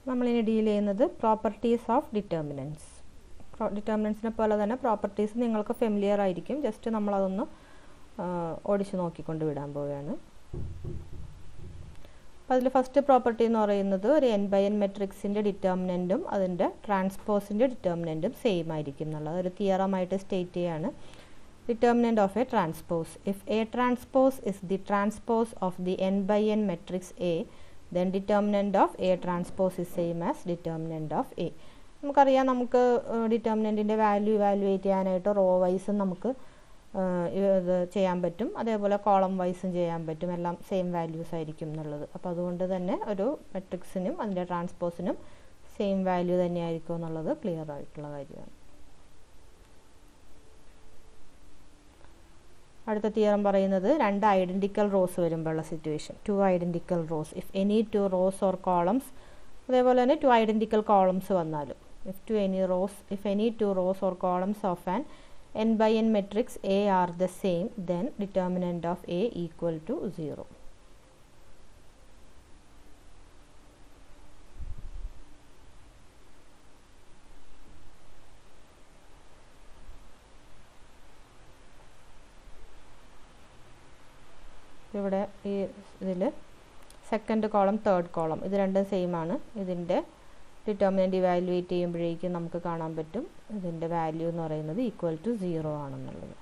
നമ്മളിനി ഡീൽ ചെയ്യുന്നത് properties of determinants ഡിറ്റർമിനൻസിനെ പോലെ തന്നെ പ്രോപ്പർട്ടീസ് നിങ്ങൾക്ക് ഫെമിലിയർ ആയിരിക്കും ജസ്റ്റ് നമ്മളതൊന്ന് ഓടിച്ച് നോക്കിക്കൊണ്ട് വിടാൻ പോവുകയാണ് അപ്പോൾ അതിൽ ഫസ്റ്റ് പ്രോപ്പർട്ടി എന്ന് പറയുന്നത് ഒരു എൻ ബൈ എൻ മെട്രിക്സിൻ്റെ ഡിറ്റർമിനൻറ്റും അതിൻ്റെ ട്രാൻസ്പോസിൻ്റെ ഡിറ്റർമിനൻറ്റും സെയിം ആയിരിക്കും എന്നുള്ളത് ഒരു തിയറമായിട്ട് സ്റ്റേറ്റ് ചെയ്യാണ് determinant of a transpose. If A transpose is the transpose of the n by n matrix A, then determinant of A transpose is same as determinant of A. നമുക്കറിയാം നമുക്ക് ഡിറ്റർമിനൻറ്റിൻ്റെ വാല്യൂ ഇവാലുവേറ്റ് ചെയ്യാനായിട്ട് row വൈസും നമുക്ക് ഇത് ചെയ്യാൻ പറ്റും അതേപോലെ കോളം വൈസും ചെയ്യാൻ പറ്റും എല്ലാം സെയിം വാല്യൂസ് ആയിരിക്കും എന്നുള്ളത് അപ്പോൾ അതുകൊണ്ട് തന്നെ ഒരു മെട്രിക്സിനും അതിൻ്റെ ട്രാൻസ്പോസിനും സെയിം വാല്യൂ തന്നെയായിരിക്കും എന്നുള്ളത് ക്ലിയർ ആയിട്ടുള്ള കാര്യമാണ് അടുത്ത തിയറം പറയുന്നത് രണ്ട് ഐഡൻറ്റിക്കൽ റോസ് വരുമ്പോഴുള്ള situation two identical rows if any two rows or columns അതേപോലെ തന്നെ ടു ഐഡൻറ്റിക്കൽ കോളംസ് വന്നാലും if two any rows if any two rows or columns of an N by N matrix A are the same then determinant of A equal to zero ഇവിടെ ഈ ഇതിൽ second column third column ഇത് രണ്ടും same ആണ് ഇതിൻ്റെ determinant evaluate ചെയ്യുമ്പോഴേക്കും നമുക്ക് കാണാൻ പറ്റും ഇതിൻ്റെ വാല്യൂ എന്ന് പറയുന്നത് ഈക്വൽ ടു സീറോ ആണെന്നുള്ളത്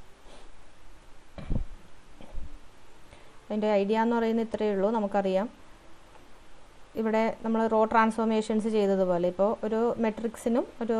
അതിൻ്റെ ഐഡിയ എന്ന് പറയുന്നത് ഇത്രയേ ഉള്ളൂ നമുക്കറിയാം ഇവിടെ നമ്മൾ റോ ട്രാൻസ്ഫോർമേഷൻസ് ചെയ്തതുപോലെ ഇപ്പോൾ ഒരു മെട്രിക്സിനും ഒരു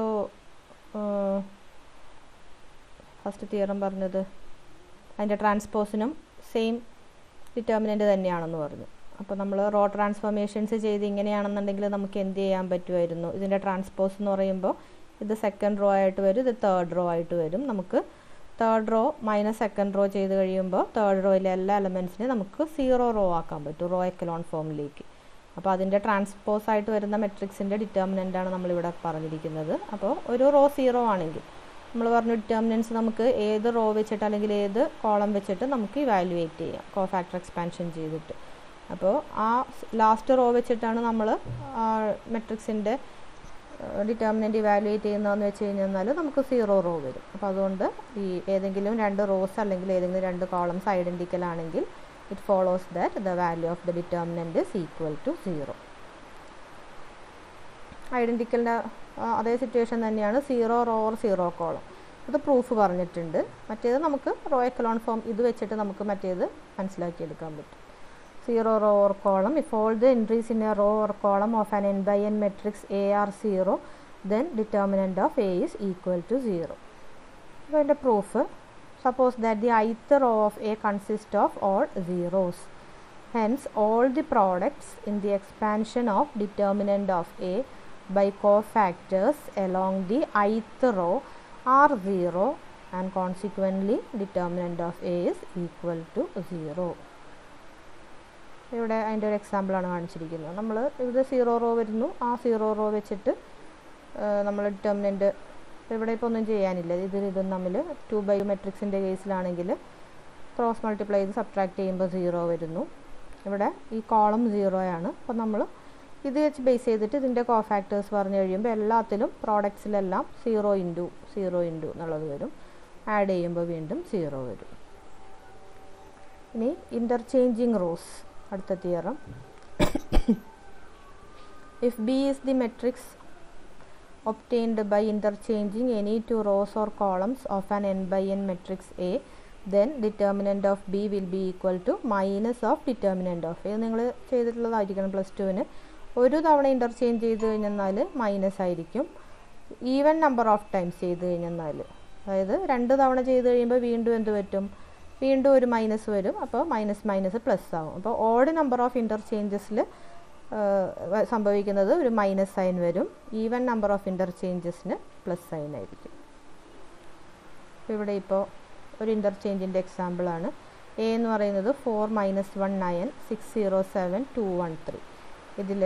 ഫസ്റ്റ് തിയറം പറഞ്ഞത് അതിൻ്റെ ട്രാൻസ്പോസിനും സെയിം ഡിറ്റർമിനൻ്റ് തന്നെയാണെന്ന് പറഞ്ഞു അപ്പോൾ നമ്മൾ റോ ട്രാൻസ്ഫോർമേഷൻസ് ചെയ്ത് ഇങ്ങനെയാണെന്നുണ്ടെങ്കിൽ നമുക്ക് എന്ത് ചെയ്യാൻ പറ്റുമായിരുന്നു ഇതിൻ്റെ ട്രാൻസ്പോസ് എന്ന് പറയുമ്പോൾ ഇത് സെക്കൻഡ് റോ ആയിട്ട് വരും ഇത് തേർഡ് റോ ആയിട്ട് വരും നമുക്ക് third row minus second row ചെയ്ത് കഴിയുമ്പോൾ തേർഡ് റോയിലെ എല്ലാ എലമെൻസിനെ നമുക്ക് സീറോ റോ ആക്കാൻ പറ്റും റോ എക്കലോൺ ഫോമിലേക്ക് അപ്പോൾ അതിൻ്റെ ട്രാൻസ്പോസ് ആയിട്ട് വരുന്ന മെട്രിക്സിൻ്റെ ഡിറ്റർമിനൻ്റ് ആണ് നമ്മളിവിടെ പറഞ്ഞിരിക്കുന്നത് അപ്പോൾ ഒരു റോ സീറോ ആണെങ്കിൽ നമ്മൾ പറഞ്ഞു ഡിറ്റർമിനൻസ് നമുക്ക് ഏത് റോ വെച്ചിട്ട് അല്ലെങ്കിൽ ഏത് കോളം വെച്ചിട്ട് നമുക്ക് ഇവാലുവേറ്റ് ചെയ്യാം കോ ഫാക്ടർ എക്സ്പാൻഷൻ ചെയ്തിട്ട് അപ്പോൾ ആ ലാസ്റ്റ് റോ വെച്ചിട്ടാണ് നമ്മൾ മെട്രിക്സിൻ്റെ ഡിറ്റർമിനൻ്റ് ഇവാലുവേറ്റ് ചെയ്യുന്നതെന്ന് വെച്ച് കഴിഞ്ഞാൽ നമുക്ക് സീറോ റോ വരും അപ്പോൾ അതുകൊണ്ട് ഈ ഏതെങ്കിലും രണ്ട് റോസ് അല്ലെങ്കിൽ ഏതെങ്കിലും രണ്ട് കോളംസ് ഐഡൻറ്റിക്കൽ ആണെങ്കിൽ it follows that the value of the determinant is equal to zero ഐഡൻറ്റിക്കലിൻ്റെ അതേ സിറ്റുവേഷൻ തന്നെയാണ് zero row or zero column അത് പ്രൂഫ് പറഞ്ഞിട്ടുണ്ട് മറ്റേത് നമുക്ക് റോ എക്കലോൺ ഫോം ഇത് വെച്ചിട്ട് നമുക്ക് മറ്റേത് മനസ്സിലാക്കിയെടുക്കാൻ പറ്റും zero row or column if all the entries in a row or column of an N by N matrix A are zero then determinant of A is equal to zero അപ്പോൾ അതിൻ്റെ proof suppose that the ith row of A consist of all zeros hence all the products in the expansion of determinant of A by cofactors along the ith row are 0 and consequently determinant of A is equal to 0. ഇവിടെ അതിൻ്റെ ഒരു എക്സാമ്പിളാണ് കാണിച്ചിരിക്കുന്നത് നമ്മൾ ഇത് zero raw വരുന്നു ആ zero raw വെച്ചിട്ട് നമ്മൾ ഡിറ്റർമിനൻ്റ് ഇവിടെ ഇപ്പോൾ ഒന്നും ചെയ്യാനില്ല ഇതിൽ ഇതും തമ്മിൽ ടു ബൈ മെട്രിക്സിൻ്റെ കേസിലാണെങ്കിൽ ക്രോസ് മൾട്ടിപ്ലൈ ചെയ്ത് സബ്ട്രാക്ട് ചെയ്യുമ്പോൾ സീറോ വരുന്നു ഇവിടെ ഈ കോളം സീറോയാണ് അപ്പോൾ നമ്മൾ ഇത് വെച്ച് ബേസ് ചെയ്തിട്ട് ഇതിൻ്റെ കോഫാക്ടേഴ്സ് പറഞ്ഞു കഴിയുമ്പോൾ എല്ലാത്തിലും പ്രോഡക്ട്സിലെല്ലാം സീറോ ഇൻറ്റു സീറോ ഇൻറ്റു എന്നുള്ളത് വരും ആഡ് ചെയ്യുമ്പോൾ വീണ്ടും സീറോ വരും ഇനി ഇൻ്റർചേഞ്ചിങ് റോസ് അടുത്ത theorem if B is the matrix obtained by interchanging any two rows or columns of an N by N matrix A then determinant of B will be equal to minus of determinant of ഇത് നിങ്ങൾ ചെയ്തിട്ടുള്ളതായിരിക്കണം plus ടുവിന് ഒരു തവണ interchange ചെയ്ത് കഴിഞ്ഞെന്നാൽ minus ആയിരിക്കും even number of times ചെയ്ത് കഴിഞ്ഞെന്നാൽ അതായത് രണ്ട് തവണ ചെയ്ത് കഴിയുമ്പോൾ വീണ്ടും എന്ത് പറ്റും വീണ്ടും ഒരു മൈനസ് വരും അപ്പോൾ മൈനസ് മൈനസ് പ്ലസ് ആവും അപ്പോൾ ഓഡ് നമ്പർ ഓഫ് ഇൻ്റർചേഞ്ചസിൽ സംഭവിക്കുന്നത് ഒരു മൈനസ് സൈൻ വരും ഈവൻ നമ്പർ ഓഫ് ഇൻ്റർചേഞ്ചസിന് പ്ലസ് സൈൻ ആയിരിക്കും ഇവിടെ ഇപ്പോൾ ഒരു ഇൻ്റർചേഞ്ചിൻ്റെ എക്സാമ്പിളാണ് എ എന്ന് പറയുന്നത് four minus one nine six zero seven two one three ഇതിൽ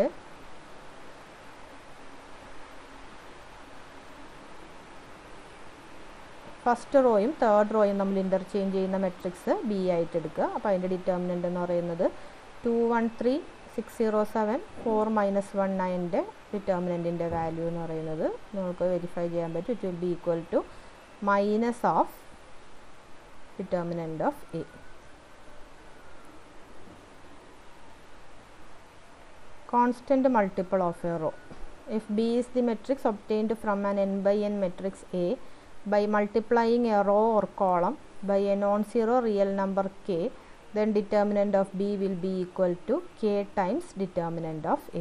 ഫസ്റ്റ് റോയും തേർഡ് റോയും നമ്മൾ ഇൻ്റർചേഞ്ച് ചെയ്യുന്ന മെട്രിക്സ് ബി ആയിട്ട് എടുക്കുക അപ്പോൾ അതിൻ്റെ ഡിറ്റർമിനൻ്റ് എന്ന് പറയുന്നത് two one three six zero seven four minus one നയൻ്റെ ഡിറ്റർമിനൻറ്റിൻ്റെ വാല്യൂ എന്ന് പറയുന്നത് നമുക്ക് വെരിഫൈ ചെയ്യാൻ പറ്റും it will be equal to minus of determinant of A constant multiple of a row. If B is the matrix obtained from an n by n matrix A by multiplying a row or column by a non-zero real number k, then determinant of B will be equal to k times determinant of A.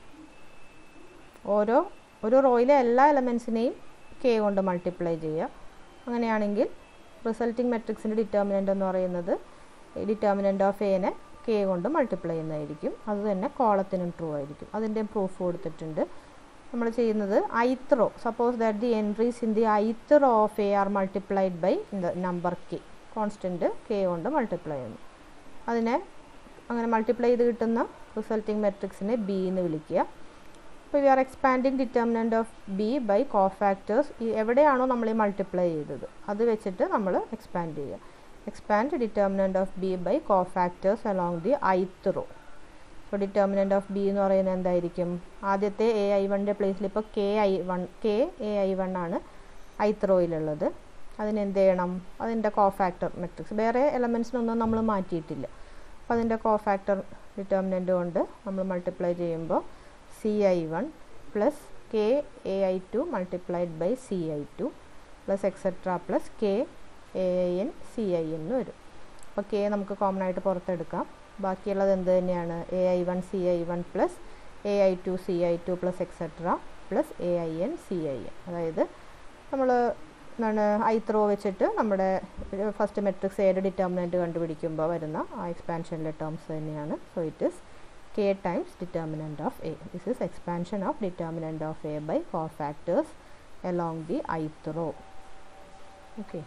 ഓരോ ഒരു റോയിലെ എല്ലാ എലമെൻസിനെയും K കൊണ്ട് multiply ചെയ്യുക അങ്ങനെയാണെങ്കിൽ resulting മെട്രിക്സിൻ്റെ determinant എന്ന് പറയുന്നത് determinant of എനെ K കൊണ്ട് മൾട്ടിപ്ലൈ ചെയ്യുന്നതായിരിക്കും അത് തന്നെ കോളത്തിനും ട്രൂ ആയിരിക്കും അതിൻ്റെ പ്രൂഫ് കൊടുത്തിട്ടുണ്ട് നമ്മൾ ചെയ്യുന്നത് ith row suppose that the entries in the ith row of A are multiplied by number K constant K കൊണ്ട് മൾട്ടിപ്ലൈ ചെയ്യുന്നു അതിനെ അങ്ങനെ മൾട്ടിപ്ലൈ ചെയ്ത് കിട്ടുന്ന റിസൾട്ടിംഗ് മെട്രിക്സിനെ ബി എന്ന് വിളിക്കുക അപ്പോൾ we are expanding determinant of B by cofactors എവിടെയാണോ നമ്മൾ ഈ മൾട്ടിപ്ലൈ ചെയ്തത് അത് വെച്ചിട്ട് നമ്മൾ എക്സ്പാൻഡ് ചെയ്യുക expand determinant of B by cofactors along the ith row അപ്പോൾ ഡിറ്റർമിനൻ്റ് ഓഫ് ബി എന്ന് പറയുന്നത് എന്തായിരിക്കും ആദ്യത്തെ എ ഐ വണ്ണിൻ്റെ പ്ലേസിൽ ഇപ്പോൾ K I one K A I one ആണ് ഐത്ത് റോയിലുള്ളത് അതിന് എന്ത് ചെയ്യണം അതിൻ്റെ കോഫാക്ടർ മെട്രിക്സ് വേറെ എലമെൻസിനൊന്നും നമ്മൾ മാറ്റിയിട്ടില്ല അപ്പോൾ അതിൻ്റെ കോഫാക്ടർ ഡിറ്റർമിനൻ്റ് കൊണ്ട് നമ്മൾ മൾട്ടിപ്ലൈ ചെയ്യുമ്പോൾ C I one plus K A I two multiplied by C I two plus etcetera plus K A I N C I എന്ന് വരും അപ്പോൾ കെ നമുക്ക് കോമൺ ആയിട്ട് പുറത്തെടുക്കാം ബാക്കിയുള്ളത് എന്ത് തന്നെയാണ് A I one C I one plus A I two C I two plus etcetera plus A I N C I N അതായത് നമ്മൾ എന്താണ് ഐ ത്രോ വെച്ചിട്ട് നമ്മുടെ ഫസ്റ്റ് മെട്രിക്സ് എയുടെ ഡിറ്റർമിനൻറ്റ് കണ്ടുപിടിക്കുമ്പോൾ വരുന്ന ആ എക്സ്പാൻഷനിലെ ടേംസ് തന്നെയാണ് so it is k times determinant of A. This is expansion of determinant of A by cofactors along the ith row. Okay.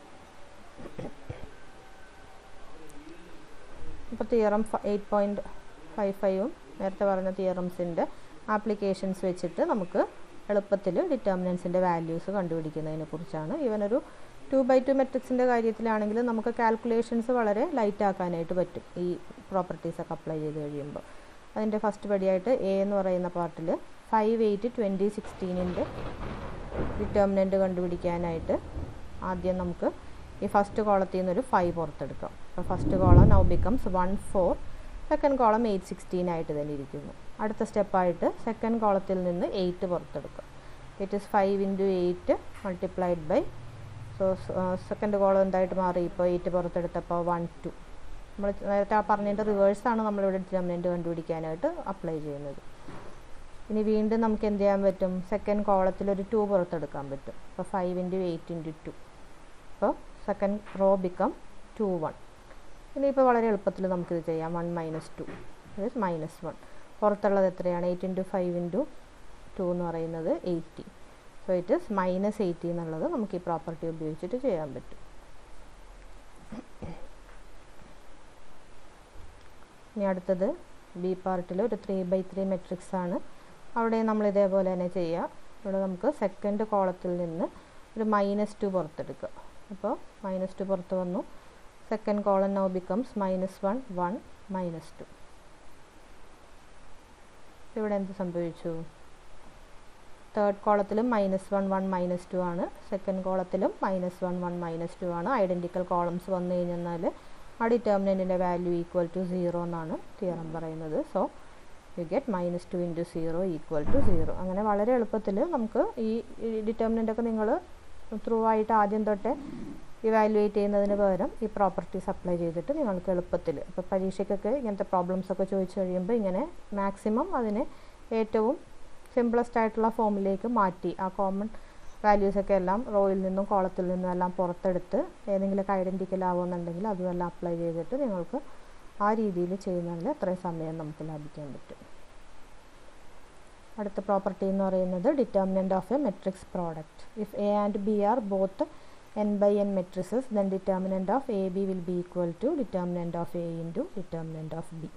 ഇപ്പോൾ തിയറം എയ്റ്റ് പോയിൻറ്റ് ഫൈവ് ഫൈവും നേരത്തെ പറഞ്ഞ തിയറംസിൻ്റെ ആപ്ലിക്കേഷൻസ് വെച്ചിട്ട് നമുക്ക് എളുപ്പത്തിൽ ഡിറ്റർമിനൻസിൻ്റെ വാല്യൂസ് കണ്ടുപിടിക്കുന്നതിനെ കുറിച്ചാണ് ഈവൻ ഒരു ടു ബൈ ടു മെട്രിക്സിൻ്റെ കാര്യത്തിലാണെങ്കിൽ നമുക്ക് കാൽക്കുലേഷൻസ് വളരെ ലൈറ്റ് ആക്കാനായിട്ട് പറ്റും ഈ പ്രോപ്പർട്ടീസ് ഒക്കെ അപ്ലൈ ചെയ്ത് കഴിയുമ്പോൾ അതിൻ്റെ ഫസ്റ്റ് പടിയായിട്ട് എ എന്ന് പറയുന്ന പാർട്ടിൽ ഫൈവ് എയ്റ്റ് ട്വൻറ്റി സിക്സ്റ്റീനിൻ്റെ ഡിറ്റർമിനൻ്റ് കണ്ടുപിടിക്കാനായിട്ട് ആദ്യം നമുക്ക് ഈ ഫസ്റ്റ് കോളത്തിൽ നിന്നൊരു ഫൈവ് പുറത്തെടുക്കാം അപ്പോൾ first column now becomes one four second column eight sixteen ആയിട്ട് തന്നെ ഇരിക്കുന്നു അടുത്ത സ്റ്റെപ്പായിട്ട് സെക്കൻഡ് കോളത്തിൽ നിന്ന് എയ്റ്റ് പുറത്തെടുക്കുക it is five into eight multiplied by so second column എന്തായിട്ട് മാറി ഇപ്പോൾ എയ്റ്റ് പുറത്തെടുത്തപ്പോൾ വൺ ടു നമ്മൾ നേരത്തെ ആ പറഞ്ഞതിൻ്റെ റിവേഴ്സാണ് നമ്മളിവിടെ ഡിറ്റർമിനൻറ്റ് കണ്ടുപിടിക്കാനായിട്ട് അപ്ലൈ ചെയ്യുന്നത് ഇനി വീണ്ടും നമുക്ക് എന്ത് ചെയ്യാൻ പറ്റും സെക്കൻഡ് കോളത്തിൽ ഒരു ടു പുറത്തെടുക്കാൻ പറ്റും അപ്പോൾ five into eight into two അപ്പോൾ second row become two one ഇനിയിപ്പോൾ വളരെ എളുപ്പത്തിൽ നമുക്കിത് ചെയ്യാം വൺ മൈനസ് ടു അതായത് മൈനസ് വൺ പുറത്തുള്ളത് എത്രയാണ് eight into five into two എന്ന് പറയുന്നത് eighty so it is minus eighty എന്നുള്ളത് നമുക്ക് ഈ പ്രോപ്പർട്ടി ഉപയോഗിച്ചിട്ട് ചെയ്യാൻ പറ്റും ഇനി അടുത്തത് ബി പാർട്ടിൽ ഒരു ത്രീ ബൈ ത്രീ മെട്രിക്സ് ആണ് അവിടെ നമ്മൾ ഇതേപോലെ തന്നെ ചെയ്യുക ഇവിടെ നമുക്ക് സെക്കൻഡ് കോളത്തിൽ നിന്ന് ഒരു മൈനസ് ടു പുറത്തെടുക്കുക അപ്പോൾ മൈനസ് ടു പുറത്ത് വന്നു second column now becomes minus one one minus two ഇവിടെ എന്ത് സംഭവിച്ചു തേർഡ് കോളത്തിലും minus one one minus two ആണ് സെക്കൻഡ് കോളത്തിലും minus one one minus two ആണ് ഐഡൻറ്റിക്കൽ കോളംസ് വന്നു കഴിഞ്ഞാൽ ആ ഡിറ്റർമിനൻറ്റിൻ്റെ വാല്യൂ ഈക്വൽ ടു സീറോ എന്നാണ് തിയറം പറയുന്നത് so you get minus two into zero equal to zero അങ്ങനെ വളരെ എളുപ്പത്തിൽ നമുക്ക് ഈ ഡിറ്റർമിനൻ്റൊക്കെ നിങ്ങൾ ത്രൂ ആയിട്ട് ആദ്യം തൊട്ടേ ഇവാലുവേറ്റ് ചെയ്യുന്നതിന് പകരം ഈ പ്രോപ്പർട്ടീസ് അപ്ലൈ ചെയ്തിട്ട് നിങ്ങൾക്ക് എളുപ്പത്തിൽ ഇപ്പോൾ പരീക്ഷയ്ക്കൊക്കെ ഇങ്ങനത്തെ പ്രോബ്ലംസ് ഒക്കെ ചോദിച്ചു കഴിയുമ്പോൾ ഇങ്ങനെ മാക്സിമം അതിനെ ഏറ്റവും സിംപ്ലസ്റ്റ് ആയിട്ടുള്ള ഫോമിലേക്ക് മാറ്റി ആ കോമൺ വാല്യൂസൊക്കെ എല്ലാം റോയിൽ നിന്നും കോളത്തിൽ നിന്നും എല്ലാം പുറത്തെടുത്ത് ഏതെങ്കിലുമൊക്കെ ഐഡൻറ്റിക്കൽ ആവുമെന്നുണ്ടെങ്കിൽ അതുമെല്ലാം അപ്ലൈ ചെയ്തിട്ട് നിങ്ങൾക്ക് ആ രീതിയിൽ ചെയ്യുന്നതിൽ അത്രയും സമയം നമുക്ക് ലാഭിക്കാൻ പറ്റും അടുത്ത പ്രോപ്പർട്ടി എന്ന് പറയുന്നത് determinant of A matrix product if A and B are both n by n matrices then determinant of AB will be equal to determinant of A into determinant of B.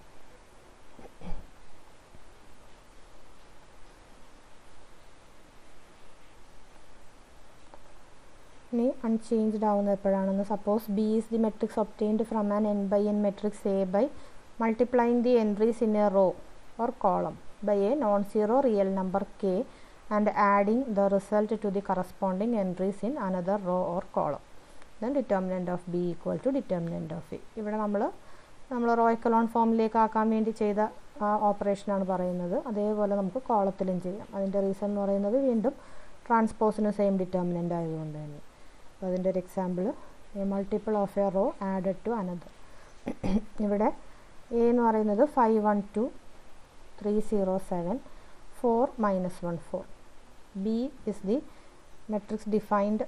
ഇനി unchanged ആവുന്നത് എപ്പോഴാണെന്ന് suppose B is the matrix obtained from an N by N matrix A by multiplying the entries in a row or column by a non-zero real number k and adding the result to the corresponding entries in another row or column then determinant of b equal to determinant of a ഇവിടെ നമ്മൾ നമ്മൾ row echelon ഫോമിലേക്ക് ആക്കാൻ വേണ്ടി ചെയ്ത ഓപ്പറേഷനാണ് പറയുന്നത് അതേപോലെ നമുക്ക് കോളത്തിലും ചെയ്യാം അതിൻ്റെ റീസൺ എന്ന് പറയുന്നത് വീണ്ടും ട്രാൻസ്പോസിന് സെയിം ഡിറ്റർമിനൻ്റ് ആയതുകൊണ്ട് തന്നെ അപ്പോൾ അതിൻ്റെ ഒരു example A multiple of A row added to another ഇവിടെ എ എന്ന് പറയുന്നത് five one two three zero seven four minus one four B is the matrix defined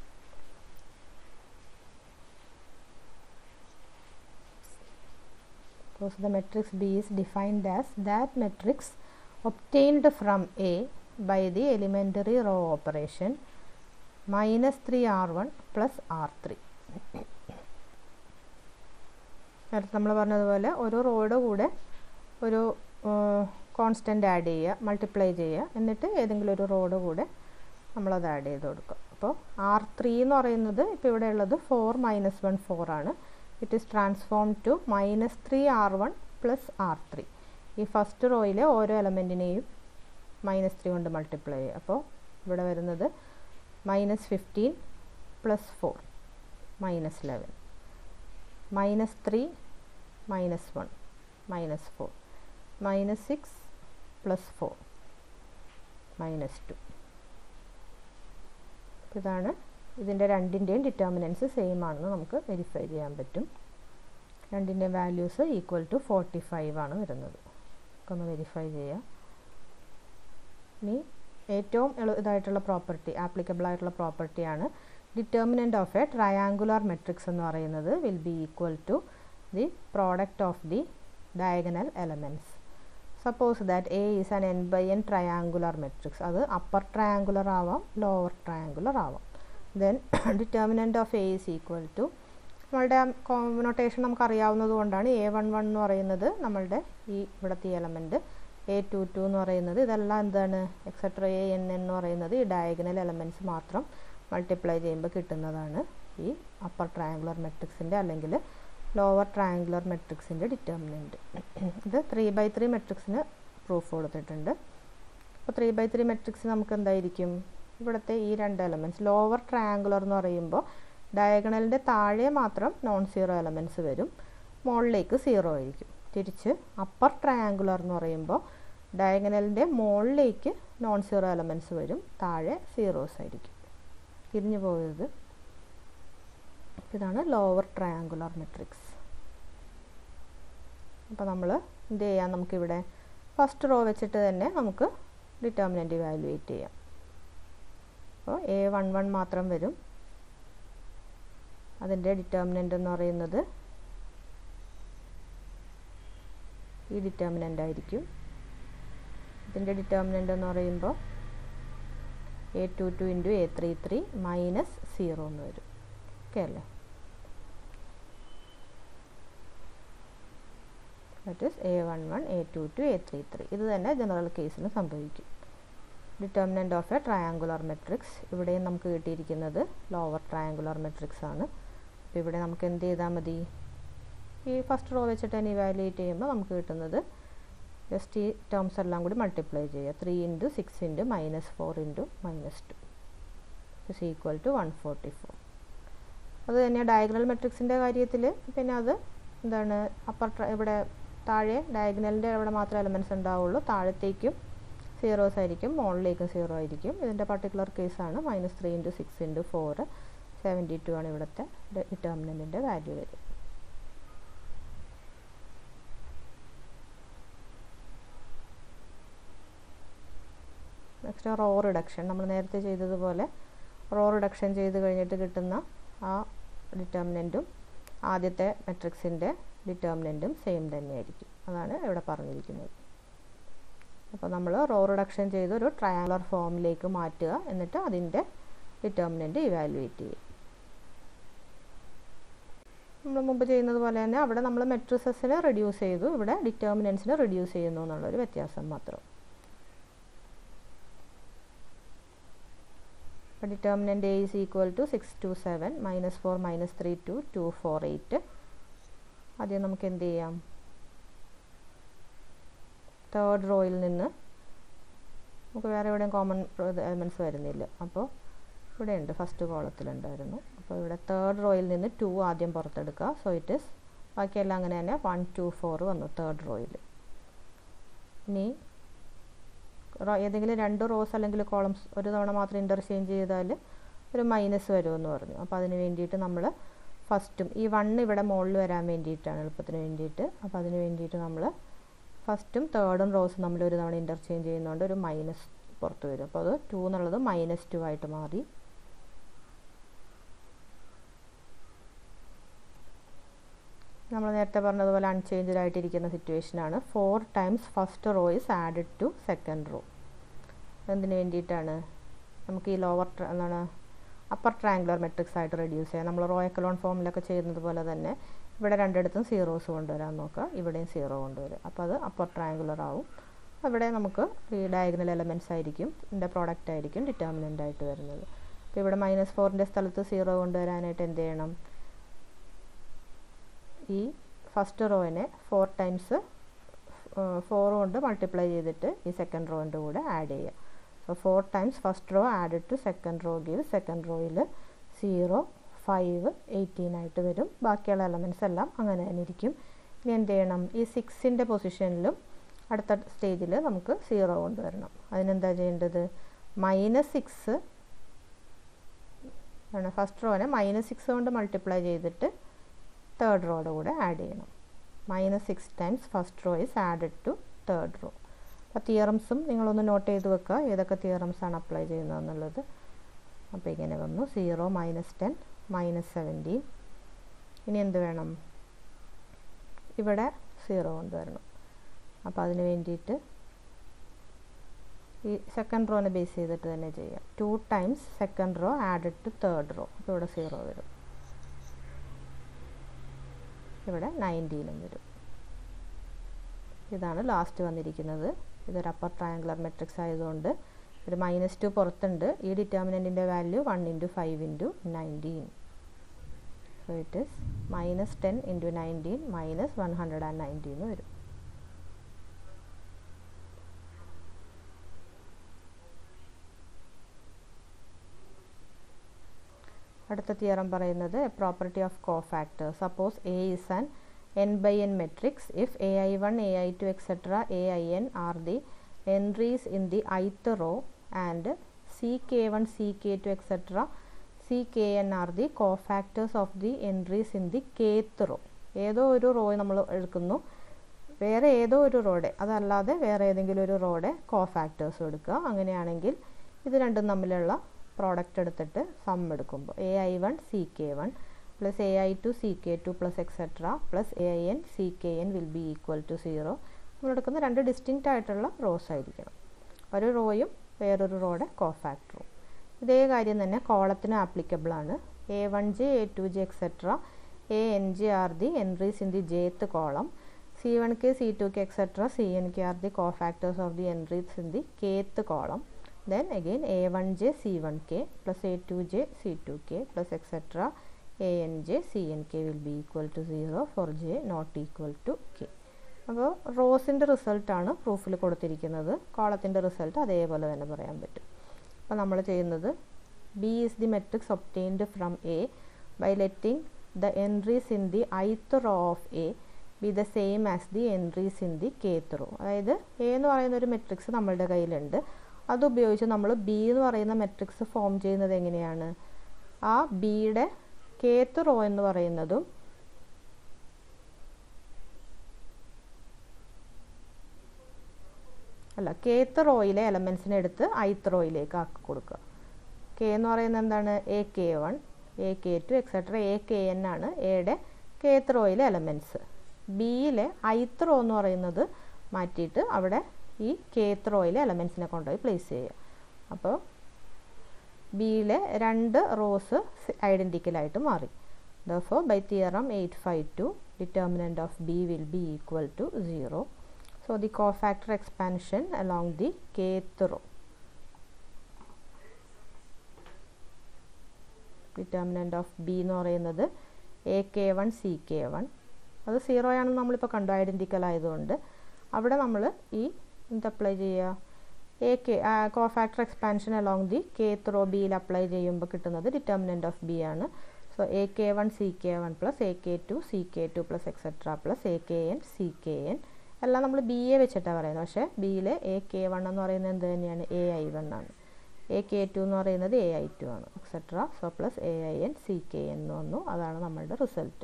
Suppose the matrix B is defined as that matrix obtained from A by the elementary row operation minus 3R1 plus R3. നേരത്തെ നമ്മൾ പറഞ്ഞതുപോലെ ഒരു റോയുടെ കൂടെ ഒരു constant add ചെയ്യുക multiply ചെയ്യുക എന്നിട്ട് ഏതെങ്കിലും ഒരു റോയുടെ കൂടെ നമ്മളത് ആഡ് ചെയ്ത് കൊടുക്കുക അപ്പോൾ ആർ ത്രീ എന്ന് പറയുന്നത് ഇപ്പോൾ ഇവിടെ ഉള്ളത് ഫോർ മൈനസ് വൺ ഫോർ ആണ് it is transform to minus three R one plus R three ഈ ഫസ്റ്റ് റോയിലെ ഓരോ എലമെൻറ്റിനെയും മൈനസ് ത്രീ കൊണ്ട് മൾട്ടിപ്ലൈ ചെയ്യുക അപ്പോൾ ഇവിടെ വരുന്നത് minus fifteen plus four minus eleven minus three minus one minus four minus six plus four minus two ഇതാണ് ഇതിൻ്റെ രണ്ടിൻ്റെയും ഡിറ്റർമിനൻസ് സെയിം ആണെന്ന് നമുക്ക് വെരിഫൈ ചെയ്യാൻ പറ്റും രണ്ടിൻ്റെയും values equal to forty five ആണ് വരുന്നത് ഒന്ന് വെരിഫൈ ചെയ്യാം ഇനി ഏറ്റവും എളു ഇതായിട്ടുള്ള പ്രോപ്പർട്ടി ആപ്ലിക്കബിൾ ആയിട്ടുള്ള പ്രോപ്പർട്ടിയാണ് determinant of A triangular matrix എന്ന് പറയുന്നത് will be equal to the product of the diagonal elements suppose that A is an N by N triangular matrix അത് അപ്പർ ട്രയാങ്കുലർ ആവാം ലോവർ ട്രയാങ്കുലർ ആവാം then determinant of A is equal to നമ്മളുടെ notation നമുക്ക് അറിയാവുന്നത് കൊണ്ടാണ് A one one എന്ന് പറയുന്നത് നമ്മളുടെ ഈ ഇവിടുത്തെ എലമെൻറ്റ് എ ടു ടു എന്ന് പറയുന്നത് ഇതെല്ലാം എന്താണ് എക്സെട്ര എ എൻ എന്ന് പറയുന്നത് ഈ ഡയഗണൽ എലമെൻറ്റ്സ് മാത്രം മൾട്ടിപ്ലൈ ചെയ്യുമ്പോൾ കിട്ടുന്നതാണ് ഈ അപ്പർ ട്രയാങ്കുലർ മെട്രിക്സിൻ്റെ അല്ലെങ്കിൽ ലോവർ ട്രയാങ്കുലർ മെട്രിക്സിൻ്റെ ഡിറ്റർമിനൻറ്റ് ഇത് ത്രീ ബൈ ത്രീ മെട്രിക്സിന് പ്രൂഫ് കൊടുത്തിട്ടുണ്ട് അപ്പോൾ ത്രീ ബൈ ത്രീ മെട്രിക്സ് നമുക്ക് എന്തായിരിക്കും ഇവിടുത്തെ ഈ രണ്ട് എലമെൻറ്റ്സ് ലോവർ ട്രയാങ്കുലർ എന്ന് പറയുമ്പോൾ ഡയഗണലിൻ്റെ താഴെ മാത്രം നോൺ സീറോ എലമെൻറ്റ്സ് വരും മുകളിലേക്ക് സീറോ ആയിരിക്കും തിരിച്ച് അപ്പർ ട്രയാങ്കുലർ എന്ന് പറയുമ്പോൾ ഡയഗണലിൻ്റെ മുകളിലേക്ക് നോൺ സീറോ എലമെൻറ്റ്സ് വരും താഴെ സീറോസ് ആയിരിക്കും തിരിഞ്ഞു പോയത് ഇതാണ് ലോവർ ട്രയാങ്കുലർ മെട്രിക്സ് അപ്പോൾ നമ്മൾ എന്ത് ചെയ്യാം നമുക്കിവിടെ ഫസ്റ്റ് റോ വെച്ചിട്ട് തന്നെ നമുക്ക് ഡിറ്റർമിനൻ്റ് ഇവാലുവേറ്റ് ചെയ്യാം അപ്പോൾ എ വൺ വൺ മാത്രം വരും അതിൻ്റെ ഡിറ്റർമിനൻ്റ് എന്ന് പറയുന്നത് ഈ ഡിറ്റർമിനൻ്റ് ആയിരിക്കും ഇതിൻ്റെ ഡിറ്റർമിനൻ്റ് എന്ന് പറയുമ്പോൾ A two two into A three three minus zero എന്ന് വരും ഓക്കെ അല്ലേ that is A one one A two two A three three ഇത് തന്നെ ജനറൽ കേസിന് സംഭവിക്കും determinant of A triangular matrix ഇവിടെയും നമുക്ക് കിട്ടിയിരിക്കുന്നത് ലോവർ ട്രയാങ്കുലർ മെട്രിക്സ് ആണ് അപ്പോൾ ഇവിടെ നമുക്ക് എന്ത് ചെയ്താൽ മതി ഈ ഫസ്റ്റ് റോ വെച്ചിട്ട് തന്നെ ഇവാലുവേറ്റ് ചെയ്യുമ്പോൾ നമുക്ക് കിട്ടുന്നത് ജസ്റ്റ് ഈ ടേംസ് എല്ലാം കൂടി മൾട്ടിപ്ലൈ ചെയ്യുക three into six into minus four into minus two is equal to one forty four അത് തന്നെ ഡയഗണൽ മെട്രിക്സിൻ്റെ കാര്യത്തിൽ പിന്നെ അത് എന്താണ് അപ്പർ ഇവിടെ താഴെ ഡയഗണലിൻ്റെ അവിടെ മാത്രമേ എലമെൻറ്റ്സ് ഉണ്ടാവുള്ളൂ താഴത്തേക്കും സീറോസ് ആയിരിക്കും മുകളിലേക്കും സീറോ ആയിരിക്കും ഇതിൻ്റെ പർട്ടിക്കുലർ കേസാണ് minus three into six into four seventy two ആണ് ഇവിടുത്തെ ഡിറ്റർമിനൻറ്റിൻ്റെ വാല്യൂ വരും നെക്സ്റ്റ് റോ റിഡക്ഷൻ നമ്മൾ നേരത്തെ ചെയ്തതുപോലെ റോ റിഡക്ഷൻ ചെയ്ത് കഴിഞ്ഞിട്ട് കിട്ടുന്ന ആ ഡിറ്റർമിനൻറ്റും ആദ്യത്തെ മെട്രിക്സിൻ്റെ ഡിറ്റർമിനൻറ്റും സെയിം തന്നെയായിരിക്കും അതാണ് ഇവിടെ പറഞ്ഞിരിക്കുന്നത് അപ്പോൾ നമ്മൾ റോ റിഡക്ഷൻ ചെയ്ത് ഒരു ട്രയാങ്കുലർ ഫോമിലേക്ക് മാറ്റുക എന്നിട്ട് അതിൻ്റെ ഡിറ്റർമിനൻറ്റ് ഇവാലുവേറ്റ് ചെയ്യുക നമ്മൾ മുമ്പ് ചെയ്യുന്നത് പോലെ തന്നെ അവിടെ നമ്മൾ മെട്രിസസിനെ റെഡ്യൂസ് ചെയ്തു ഇവിടെ ഡിറ്റർമിനൻസിനെ റെഡ്യൂസ് ചെയ്യുന്നു എന്നുള്ളൊരു വ്യത്യാസം മാത്രം അപ്പോൾ determinant A is equal to six two seven minus four minus three two two four eight ആദ്യം നമുക്ക് എന്ത് ചെയ്യാം തേർഡ് റോയിൽ നിന്ന് നമുക്ക് വേറെ എവിടെയും കോമൺ എലമെൻറ്റ്സ് വരുന്നില്ല അപ്പോൾ ഇവിടെ ഉണ്ട് ഫസ്റ്റ് കോളത്തിലുണ്ടായിരുന്നു അപ്പോൾ ഇവിടെ തേർഡ് റോയിൽ നിന്ന് ടു ആദ്യം പുറത്തെടുക്കുക സോ ഇറ്റ് ഇസ് ബാക്കിയെല്ലാം അങ്ങനെ തന്നെ വൺ ടു ഫോർ വന്നു തേർഡ് റോയിൽ ഇനി ഏതെങ്കിലും രണ്ട് റോസ് അല്ലെങ്കിൽ കോളംസ് ഒരു തവണ മാത്രം ഇൻ്റർചേഞ്ച് ചെയ്താൽ ഒരു മൈനസ് വരുമെന്ന് പറഞ്ഞു അപ്പോൾ അതിന് വേണ്ടിയിട്ട് നമ്മൾ ഫസ്റ്റും ഈ വണ്ണ് ഇവിടെ മുകളിൽ വരാൻ വേണ്ടിയിട്ടാണ് എളുപ്പത്തിന് വേണ്ടിയിട്ട് അപ്പോൾ അതിന് വേണ്ടിയിട്ട് നമ്മൾ ഫസ്റ്റും തേർഡും റോസും നമ്മൾ ഒരു തവണ ഇൻ്റർചേഞ്ച് ചെയ്യുന്നതുകൊണ്ട് ഒരു മൈനസ് പുറത്ത് വരും അപ്പോൾ അത് ടു എന്നുള്ളത് മൈനസ് ടു ആയിട്ട് മാറി നമ്മൾ നേരത്തെ പറഞ്ഞതുപോലെ അൺചേഞ്ച്ഡ് ആയിട്ടിരിക്കുന്ന സിറ്റുവേഷനാണ് four times first row is added to second row എന്തിനു വേണ്ടിയിട്ടാണ് നമുക്ക് ഈ ലോവർ എന്താണ് അപ്പർ ട്രയാങ്കുലർ മെട്രിക്സ് ആയിട്ട് റെഡ്യൂസ് ചെയ്യാം നമ്മൾ റോ എക്കലോൺ ഫോമിലൊക്കെ ചെയ്യുന്നത് പോലെ തന്നെ ഇവിടെ രണ്ടിടത്തും സീറോസ് കൊണ്ടുവരാൻ നോക്കുക ഇവിടെയും സീറോ കൊണ്ടുവരും അപ്പോൾ അത് അപ്പർ ട്രയാങ്കുലർ ആവും അവിടെ നമുക്ക് ഈ ഡയഗണൽ എലമെൻറ്റ്സ് ആയിരിക്കും ഇതിൻ്റെ പ്രോഡക്റ്റ് ആയിരിക്കും ഡിറ്റർമിനൻ്റ് ആയിട്ട് വരുന്നത് അപ്പോൾ ഇവിടെ മൈനസ് ഫോറിൻ്റെ സ്ഥലത്ത് സീറോ കൊണ്ടുവരാനായിട്ട് എന്ത് ചെയ്യണം ഈ ഫസ്റ്റ് റോയിനെ ഫോർ ടൈംസ് ഫോർ കൊണ്ട് മൾട്ടിപ്ലൈ ചെയ്തിട്ട് ഈ സെക്കൻഡ് റോയിൻ്റെ കൂടെ ആഡ് ചെയ്യുക so four times first row added to second row give second റോയിൽ സീറോ ഫൈവ് എയ്റ്റീൻ ആയിട്ട് വരും ബാക്കിയുള്ള എലമെൻറ്റ്സ് എല്ലാം അങ്ങനെ തന്നെ ഇരിക്കും ഇനി എന്ത് ചെയ്യണം ഈ സിക്സിൻ്റെ പൊസിഷനിലും അടുത്ത സ്റ്റേജിൽ നമുക്ക് സീറോ കൊണ്ടുവരണം അതിനെന്താ ചെയ്യേണ്ടത് മൈനസ് സിക്സ് ആണ് ഫസ്റ്റ് റോനെ മൈനസ് സിക്സ് കൊണ്ട് മൾട്ടിപ്ലൈ ചെയ്തിട്ട് തേർഡ് റോയുടെ കൂടെ ആഡ് ചെയ്യണം minus six times first row is added to third row അപ്പോൾ തിയറംസും നിങ്ങളൊന്ന് നോട്ട് ചെയ്ത് വെക്കുക ഏതൊക്കെ തിയറംസ് ആണ് അപ്ലൈ ചെയ്യുന്നതെന്നുള്ളത് അപ്പോൾ ഇങ്ങനെ വന്നു zero minus ten minus seventeen ഇനി എന്ത് വേണം ഇവിടെ സീറോ കൊണ്ടുവരണം അപ്പോൾ അതിന് വേണ്ടിയിട്ട് ഈ സെക്കൻഡ് റോനെ ബേസ് ചെയ്തിട്ട് തന്നെ ചെയ്യാം two times second row added to third row അപ്പോൾ ഇവിടെ സീറോ വരും ഇവിടെ നയൻറ്റീനും വരും ഇതാണ് ലാസ്റ്റ് വന്നിരിക്കുന്നത് ഇതൊരു അപ്പർ ട്രയാങ്കുലർ മെട്രിക്സ് ആയതുകൊണ്ട് ഒരു മൈനസ് ടു പുറത്തുണ്ട് ഈ ഡിറ്റർമിനൻറ്റിൻ്റെ value one into five into nineteen so it is minus ten into nineteen minus one hundred and nineteen വരും അടുത്ത തിയറം പറയുന്നത് property of cofactor suppose A is an n by n matrix if ai1 ai2 etc ain are the entries in the ith row and ck1 ck2 etc ckn are the cofactors of the entries in the kth row ഏതോ ഒരു raw നമ്മൾ എടുക്കുന്നു വേറെ ഏതോ ഒരു റോയുടെ അതല്ലാതെ വേറെ ഏതെങ്കിലും ഒരു റോയുടെ കോഫാക്ടേഴ്സ് എടുക്കുക അങ്ങനെയാണെങ്കിൽ ഇത് രണ്ടും തമ്മിലുള്ള പ്രോഡക്റ്റ് എടുത്തിട്ട് സം എടുക്കുമ്പോൾ A I one C K one plus A I two C K two plus etcetera plus A I N C K N will be equal to zero നമ്മൾ എടുക്കുന്ന രണ്ട് ഡിസ്റ്റിങ്ക്റ്റ് ആയിട്ടുള്ള റോസ് ആയിരിക്കണം ഒരു റോയും വേറൊരു റോയുടെ കോഫാക്ടറും ഇതേ കാര്യം തന്നെ കോളത്തിന് ആപ്ലിക്കബിൾ ആണ് A one J A two J etcetera A N J are the entries in the jth column C one K C two K etcetera C N K are the cofactors of the entries in the kth column then again a1j c1k plus a2j c2k plus etc anj cnk will be equal to 0 for j not equal to k അപ്പോൾ റോസിൻ്റെ റിസൾട്ടാണ് പ്രൂഫിൽ കൊടുത്തിരിക്കുന്നത് കോളത്തിൻ്റെ result അതേപോലെ തന്നെ പറയാൻ പറ്റും അപ്പോൾ നമ്മൾ ചെയ്യുന്നത് B is the matrix obtained from A by letting the entries in the ith row of A be the same as the entries in the kth row അതായത് എ എന്ന് പറയുന്ന ഒരു മെട്രിക്സ് നമ്മളുടെ കയ്യിലുണ്ട് അതുപയോഗിച്ച് നമ്മൾ ബി എന്ന് പറയുന്ന മെട്രിക്സ് ഫോം ചെയ്യുന്നത് എങ്ങനെയാണ് ആ ബിയുടെ കേത്ത് റോ എന്ന് പറയുന്നതും അല്ല കേത്ത് റോയിലെ എലമെൻസിനെ എടുത്ത് ഐത്ത് റോയിലേക്ക് ആക്കി കൊടുക്കുക കെ എന്ന് പറയുന്നത് എന്താണ് A K one A K two etcetera A K N ആണ് എയുടെ കേത്ത് റോയിലെ എലമെൻറ്റ്സ് ബിയിലെ ഐത്ത് റോ എന്ന് പറയുന്നത് മാറ്റിയിട്ട് അവിടെ ഈ കേത്ത് റോയിലെ എലമെൻസിനെ കൊണ്ടുപോയി പ്ലേസ് ചെയ്യുക അപ്പോൾ ബിയിലെ രണ്ട് റോസ് ഐഡൻറ്റിക്കലായിട്ട് മാറി therefore by theorem eight five two determinant of B will be equal to zero so the cofactor expansion along the kth row determinant of B എന്ന് പറയുന്നത് A K one C K one അത് സീറോ ആണെന്ന് നമ്മളിപ്പോൾ കണ്ടു identical ആയതുകൊണ്ട് അവിടെ നമ്മൾ ഈ എന്ത് അപ്ലൈ ചെയ്യുക A K cofactor expansion along the kth row ബിയിൽ അപ്ലൈ ചെയ്യുമ്പോൾ കിട്ടുന്നത് ഡിറ്റർമിനൻറ്റ് ഓഫ് ബി ആണ് so A K one C K one plus A K two C K two plus etcetera plus A K N C K N എല്ലാം നമ്മൾ B A വെച്ചിട്ടാണ് പറയുന്നത് പക്ഷേ ബിയിലെ എ കെ വൺ എന്ന് പറയുന്നത് എന്ത് തന്നെയാണ് എ ഐ വൺ ആണ് എ കെ ടു എന്ന് പറയുന്നത് എ ഐ ടു ആണ് etcetera so plus A I N C K N എന്ന് വന്നു അതാണ് നമ്മളുടെ റിസൾട്ട്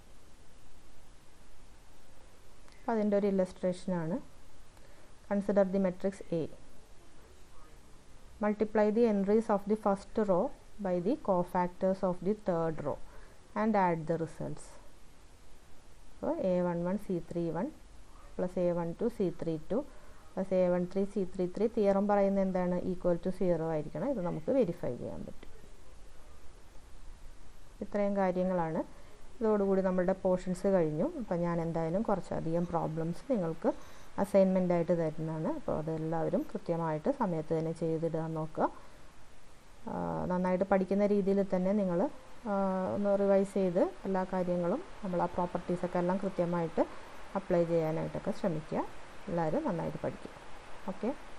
അപ്പോൾ അതിൻ്റെ ഒരു ഇല്ലസ്ട്രേഷനാണ് consider the matrix A multiply the entries of the first row by the cofactors of the third row and add the results. So A11 C31 plus A12 C32 plus A13 C33 theorem പറയുന്നത് എന്താണ് equal to zero ആയിരിക്കണം ഇത് നമുക്ക് verify ചെയ്യാൻ പറ്റും ഇത്രയും കാര്യങ്ങളാണ് ഇതോടുകൂടി നമ്മളുടെ പോർഷൻസ് കഴിഞ്ഞു അപ്പോൾ ഞാൻ എന്തായാലും കുറച്ചധികം പ്രോബ്ലംസ് നിങ്ങൾക്ക് അസൈൻമെൻ്റ് ആയിട്ട് തരുന്നതാണ് അപ്പോൾ അതെല്ലാവരും കൃത്യമായിട്ട് സമയത്ത് തന്നെ ചെയ്തിടാൻ നോക്കുക നന്നായിട്ട് പഠിക്കുന്ന രീതിയിൽ തന്നെ നിങ്ങൾ ഒന്ന് റിവൈസ് ചെയ്ത് എല്ലാ കാര്യങ്ങളും നമ്മൾ ആ പ്രോപ്പർട്ടീസൊക്കെ എല്ലാം കൃത്യമായിട്ട് അപ്ലൈ ചെയ്യാനായിട്ടൊക്കെ ശ്രമിക്കുക എല്ലാവരും നന്നായിട്ട് പഠിക്കുക ഓക്കെ